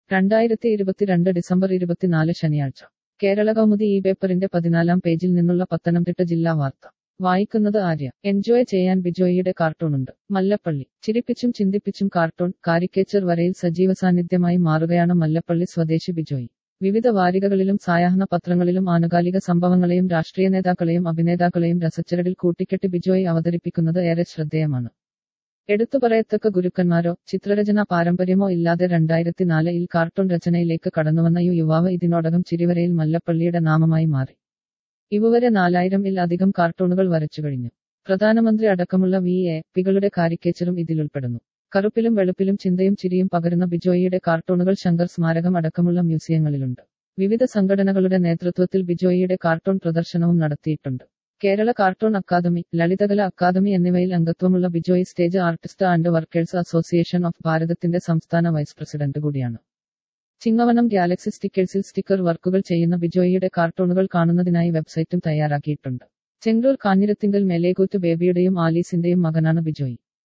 രണ്ടായിരത്തി ഇരുപത്തിരണ്ട് ഡിസംബർ ഇരുപത്തിനാല് ശനിയാഴ്ച കേരള കൗമുദി ഈ പേപ്പറിന്റെ പതിനാലാം പേജിൽ നിന്നുള്ള പത്തനംതിട്ട ജില്ലാ വാർത്ത വായിക്കുന്നത് ആര്യ എൻജോയ് ചെയ്യാൻ ബിജോയിയുടെ കാർട്ടൂണുണ്ട് മല്ലപ്പള്ളി ചിരിപ്പിച്ചും ചിന്തിപ്പിച്ചും കാർട്ടൂൺ കാരിക്കേച്ചർ വരയിൽ സജീവ സാന്നിധ്യമായി മാറുകയാണ് മല്ലപ്പള്ളി സ്വദേശി ബിജോയി വിവിധ വാരികകളിലും സായാഹ്ന പത്രങ്ങളിലും ആനുകാലിക സംഭവങ്ങളെയും രാഷ്ട്രീയ നേതാക്കളെയും അഭിനേതാക്കളെയും രസച്ചരടിൽ കൂട്ടിക്കെട്ടി ബിജോയി അവതരിപ്പിക്കുന്നത് ഏറെ ശ്രദ്ധേയമാണ് എടുത്തു പറയത്തക്ക ഗുരുക്കന്മാരോ ചിത്രരചനാ പാരമ്പര്യമോ ഇല്ലാതെ രണ്ടായിരത്തി നാലിൽ കാർട്ടൂൺ രചനയിലേക്ക് കടന്നുവന്ന യു യുവാവ് ഇതിനോടകം ചിരിവരയിൽ മല്ലപ്പള്ളിയുടെ നാമമായി മാറി ഇവുവരെ നാലായിരം ഇൽ അധികം കാർട്ടൂണുകൾ വരച്ചു കഴിഞ്ഞു പ്രധാനമന്ത്രി അടക്കമുള്ള വി എ പികളുടെ കാരിക്കേച്ചറും ഇതിലുൾപ്പെടുന്നു കറുപ്പിലും വെളുപ്പിലും ചിന്തയും ചിരിയും പകരുന്ന ബിജോയിയുടെ കാർട്ടൂണുകൾ ശങ്കർ സ്മാരകം അടക്കമുള്ള മ്യൂസിയങ്ങളിലുണ്ട് വിവിധ സംഘടനകളുടെ നേതൃത്വത്തിൽ ബിജോയിയുടെ കാർട്ടൂൺ പ്രദർശനവും നടത്തിയിട്ടുണ്ട് Kerala cartoon academy Lalithakala academy എന്നിവയിൽ അംഗത്വമുള്ള Bijoy stage artist and workers association of ഭാരതത്തിന്റെ സംസ്ഥാന വൈസ് പ്രസിഡന്റ് കൂടിയാണ് ചിങ്ങവനം ഗാലക്സി സ്റ്റിക്കേഴ്സിൽ സ്റ്റിക്കർ വർക്കുകൾ ചെയ്യുന്ന ബിജോയിയുടെ കാർട്ടൂണുകൾ കാണുന്നതിനായി വെബ്സൈറ്റും തയ്യാറാക്കിയിട്ടുണ്ട് ചെങ്കൂർ കാഞ്ഞിരത്തിങ്കൽ മേലേക്കൂത്ത് ബേബിയുടെയും ആലീസിന്റെയും മകനാണ് ബിജോയി